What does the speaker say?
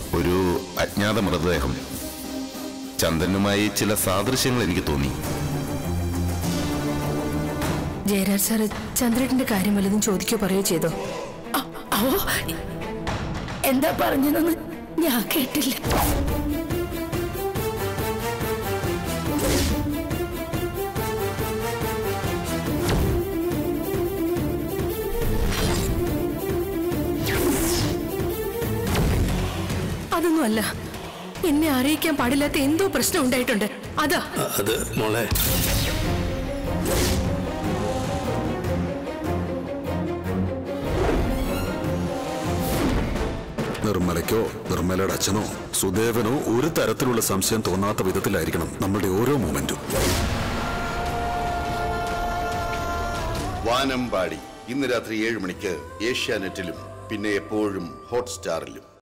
ഒരു അജ്ഞാത മൃതദേഹം ചന്ദനുമായി ചില സാദൃശ്യങ്ങൾ എനിക്ക് തോന്നി ജയരാജ് സാറ് ചന്ദ്രേട്ടന്റെ കാര്യം വല്ലതും ചോദിക്കോ പറയോ ചെയ്തോ ഓ എന്താ പറഞ്ഞതെന്ന് ഞാൻ കേട്ടില്ല അതൊന്നുമല്ല എന്നെ അറിയിക്കാൻ പാടില്ലാത്ത എന്തോ പ്രശ്നം ഉണ്ടായിട്ടുണ്ട് അതാ അത് മോളെ നിർമ്മലയ്ക്കോ നിർമ്മലയുടെ അച്ഛനോ സുദേവനോ ഒരു തരത്തിലുള്ള സംശയം തോന്നാത്ത വിധത്തിലായിരിക്കണം നമ്മളുടെ ഓരോ മൊമെന്റും വാനമ്പാടി ഇന്ന് രാത്രി ഏഴ് മണിക്ക് ഏഷ്യാനെറ്റിലും പിന്നെ എപ്പോഴും ഹോട്ട്സ്റ്റാറിലും